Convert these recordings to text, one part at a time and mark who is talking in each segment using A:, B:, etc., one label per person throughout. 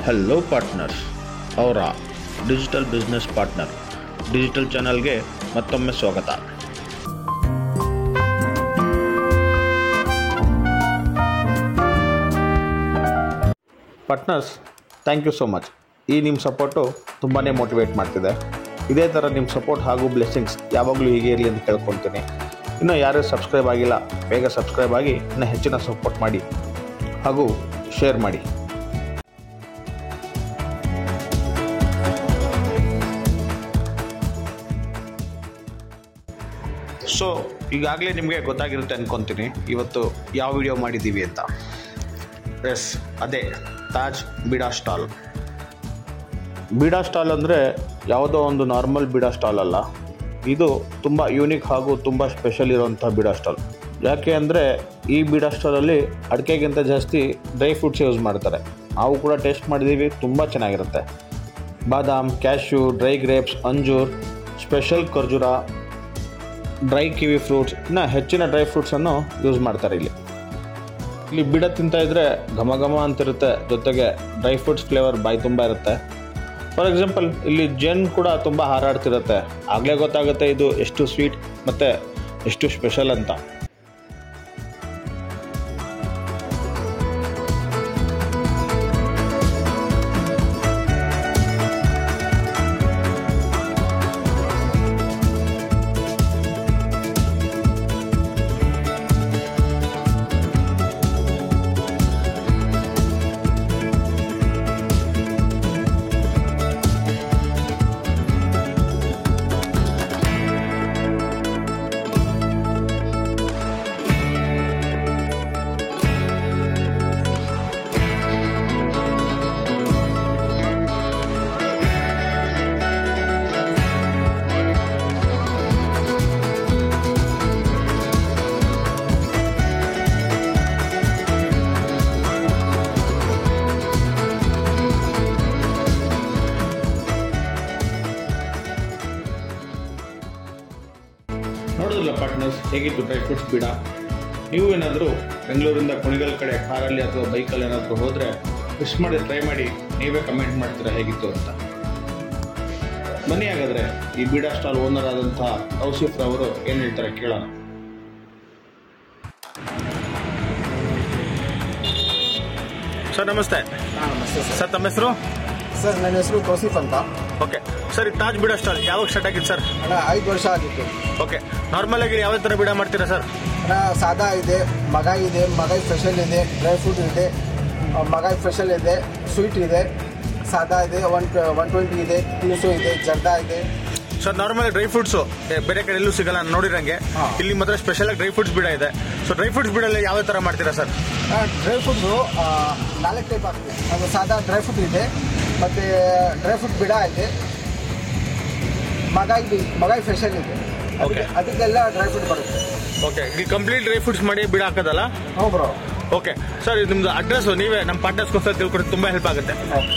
A: Hello partners ಅವರ digital business partner digital ಚಾನಲ್ಗೆ ಮತ್ತೊಮ್ಮೆ ಸ್ವಾಗತ partners thank you so much ಈ ನಿಮ್ಮ ಸಪೋರ್ಟು ತುಂಬಾ ಮೋಟಿವೇಟ್ ಮಾಡ್ತಿದೆ ಇದೇ ಥರ ನಿಮ್ಮ ಸಪೋರ್ಟ್ ಹಾಗೂ ಬ್ಲೆಸ್ಸಿಂಗ್ಸ್ ಯಾವಾಗಲೂ ಹೀಗೆ ಇರಲಿ ಅಂತ ಕೇಳ್ಕೊತೀನಿ ಇನ್ನು ಯಾರು ಸಬ್ಸ್ಕ್ರೈಬ್ ಆಗಿಲ್ಲ ಬೇಗ ಸಬ್ಸ್ಕ್ರೈಬ್ ಆಗಿ ಇನ್ನು ಹೆಚ್ಚಿನ ಸಪೋರ್ಟ್ ಮಾಡಿ ಹಾಗೂ ಶೇರ್ ಮಾಡಿ ಸೊ ಈಗಾಗಲೇ ನಿಮಗೆ ಗೊತ್ತಾಗಿರುತ್ತೆ ಅನ್ಕೊತೀನಿ ಇವತ್ತು ಯಾವ ವಿಡಿಯೋ ಮಾಡಿದ್ದೀವಿ ಅಂತ ಎಸ್ ಅದೇ ತಾಜ್ ಬೀಡಾ ಸ್ಟಾಲ್ ಬೀಡಾ ಸ್ಟಾಲ್ ಅಂದರೆ ಯಾವುದೋ ಒಂದು ನಾರ್ಮಲ್ ಬೀಡಾ ಸ್ಟಾಲ್ ಅಲ್ಲ ಇದು ತುಂಬ ಯೂನಿಕ್ ಹಾಗೂ ತುಂಬ ಸ್ಪೆಷಲ್ ಇರುವಂಥ ಬೀಡಾ ಸ್ಟಾಲ್ ಯಾಕೆ ಅಂದರೆ ಈ ಬೀಡಾ ಸ್ಟಾಲಲ್ಲಿ ಅಡಿಕೆಗಿಂತ ಜಾಸ್ತಿ ಡ್ರೈ ಫ್ರೂಟ್ಸ್ ಯೂಸ್ ಮಾಡ್ತಾರೆ ನಾವು ಕೂಡ ಟೇಸ್ಟ್ ಮಾಡಿದ್ದೀವಿ ತುಂಬ ಚೆನ್ನಾಗಿರುತ್ತೆ ಬಾದಾಮ್ ಕ್ಯಾಶ್ಯೂ ಡ್ರೈ ಗ್ರೇಪ್ಸ್ ಅಂಜೂರ್ ಸ್ಪೆಷಲ್ ಖರ್ಜೂರ ಡ್ರೈ ಕಿವಿ ಫ್ರೂಟ್ಸ್ ಇನ್ನು ಹೆಚ್ಚಿನ ಡ್ರೈ ಫ್ರೂಟ್ಸನ್ನು ಯೂಸ್ ಮಾಡ್ತಾರೆ ಇಲ್ಲಿ ಇಲ್ಲಿ ಬಿಡ ತಿಂತ ಇದ್ರೆ ಘಮ ಘಮ ಅಂತಿರುತ್ತೆ ಜೊತೆಗೆ ಡ್ರೈ ಫ್ರೂಟ್ಸ್ ಫ್ಲೇವರ್ ಬಾಯಿ ತುಂಬ ಇರುತ್ತೆ ಫಾರ್ ಎಕ್ಸಾಂಪಲ್ ಇಲ್ಲಿ ಜೆನ್ ಕೂಡ ತುಂಬ ಹಾರಾಡ್ತಿರುತ್ತೆ ಆಗಲೇ ಗೊತ್ತಾಗುತ್ತೆ ಇದು ಎಷ್ಟು ಸ್ವೀಟ್ ಮತ್ತು ಎಷ್ಟು ಸ್ಪೆಷಲ್ ಅಂತ ನೋಡೋದಿಲ್ಲ ಪಾರ್ಟ್ನರ್ಸ್ ಹೇಗಿತ್ತು ಡ್ರೈ ಫ್ರೂಟ್ಸ್ ಬೀಡ ನೀವು ಏನಾದರೂ ಬೆಂಗಳೂರಿಂದ ಕುಣಿಗಲ್ ಕಡೆ ಕಾರಲ್ಲಿ ಅಥವಾ ಬೈಕಲ್ಲಿ ಏನಾದರೂ ಹೋದರೆ ಮಿಸ್ ಮಾಡಿ ಟ್ರೈ ಮಾಡಿ ನೀವೇ ಕಮೆಂಟ್ ಮಾಡ್ತೀರಾ ಹೇಗಿತ್ತು ಅಂತ ಬನ್ನಿ ಹಾಗಾದರೆ ಈ ಬೀಡಾ ಸ್ಟಾಲ್ ಓನರ್ ಆದಂಥ ತೌಸಿಫ್ ಅವರು ಏನು ಹೇಳ್ತಾರೆ ಕೇಳೋಣ ಸರ್ ನಮಸ್ತೆ
B: ಹಾಂ ನಮಸ್ತೆ ಸರ್
A: ಸರ್ ತಮ್ಮ ಹೆಸರು
B: ಸರ್ ನನ್ನ ಹೆಸರು ತೌಸಿಫ್ ಅಂತ
A: ಓಕೆ ಸರ್ ಈ ತಾಜ್ ಬೀಡಾ ಸ್ಟಾಲ್ ಯಾವಾಗ ಸ್ಟಾರ್ಟ್ ಆಗಿತ್ತು ಸರ್
B: ಅಣ್ಣ ಐದು ವರ್ಷ ಆಗಿತ್ತು
A: ಓಕೆ ನಾರ್ಮಲ್ ಆಗಿ ಯಾವ ಥರ ಬೀಡಾ ಮಾಡ್ತೀರಾ ಸರ್
B: ಅಣ್ಣ ಸಾದಾ ಇದೆ ಮಗಾಯಿ ಇದೆ ಮಗಾಯಿ ಸ್ಪೆಷಲ್ ಇದೆ ಡ್ರೈ ಫ್ರೂಟ್ ಇದೆ ಆ, ಮಗಾಯಿ ಸ್ಪೆಷಲ್ ಇದೆ ಸ್ವೀಟ್ ಇದೆ ಸಾದಾ ಇದೆ ಒನ್ ಒನ್ ಟ್ವೆಂಟಿ ಇದೆ ಜ್ಯೂಸು ಇದೆ ಜರ್ದಾ ಇದೆ
A: ಸರ್ ನಾರ್ಮಲ್ ಡ್ರೈ ಫ್ರೂಟ್ಸು ಬೇರೆ ಕಡೆ ಎಲ್ಲೂ ಸಿಗಲ್ಲ ನಾನ್ ನೋಡಿರಂಗೆ
B: ಹಾ.
A: ಇಲ್ಲಿ ಮಾತ್ರ ಸ್ಪೆಷಲ್ ಆಗಿ ಡ್ರೈ ಫ್ರೂಟ್ಸ್ ಬೀಡ ಇದೆ ಸೊ ಡ್ರೈ ಫ್ರೂಟ್ಸ್ ಬೀಡಲ್ಲಿ ಯಾವ ಥರ ಮಾಡ್ತೀರಾ ಸರ್
B: ಡ್ರೈ ಫ್ರೂಟ್ಸು ನಾಲ್ಕು ಟೈಪ್ ಆಗ್ತದೆ ಅದು ಸಾದಾ ಡ್ರೈ ಫ್ರೂಟ್ ಇದೆ ಮತ್ತು ಡ್ರೈ ಫ್ರೂಟ್ ಬಿಡ ಇದೆ ಮಗಾಯಿ ಬಿ- ಮಗಾಯಿ ಸ್ಪೆಷಲ್ ಇದೆ ಅದಕ್ಕೆ-
A: Okay.
B: ಅದಕ್ಕೆಲ್ಲ ಡ್ರೈ ಫ್ರೂಟ್ ಬರುತ್ತೆ
A: ಓಕೆ ಇಲ್ಲಿ ಕಂಪ್ಲೀಟ್ ಡ್ರೈ ಫ್ರೂಟ್ಸ್ ಮಾಡಿ ಬೀಡ ಹಾಕೋದಲ್ಲ
B: ಹ್ಞೂ ಬ್ರೋ
A: ಓಕೆ ಸರ್ ಇದು ನಿಮ್ದು ಅಡ್ರೆಸ್ ನೀವೇ ನಮ್ಮ ಪಾರ್ಟ್ನರ್ಸ್ಗೋಸ್ಕರ ತಿಳ್ಕೊಡಿ ತುಂಬ ಹೆಲ್ಪ್ ಆಗುತ್ತೆ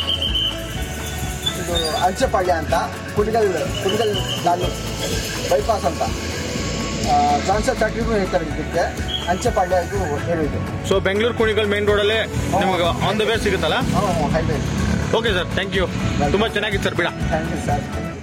B: ಇದು ಅಂಚೆಪಾಳ್ಯ ಅಂತ ಕುಡಿಗಲ್ ಕುಡಿಗಲ್ ನಾನು ಬೈಪಾಸ್ ಅಂತ ಜಾನ್ಸನ್ ಫ್ಯಾಕ್ಟ್ರಿಗೂ ಹೇಳ್ತಾರೆ ಇದಕ್ಕೆ ಅಂಚೆಪಾಳ್ಯ ಇದು ಹೇಳಿದೆ
A: ಸೊ ಬೆಂಗಳೂರು ಕುಣಿಗಲ್ ಮೇನ್ ರೋಡಲ್ಲೇ ನಿಮಗೆ ಆನ್ ದ ವೇ ಸಿಗುತ್ತಲ್ಲ
B: ಹ್ಞೂ highway
A: okay sir thank you ತುಂಬ ಚೆನ್ನಾಗಿತ್ತು sir beeda
B: thank you sir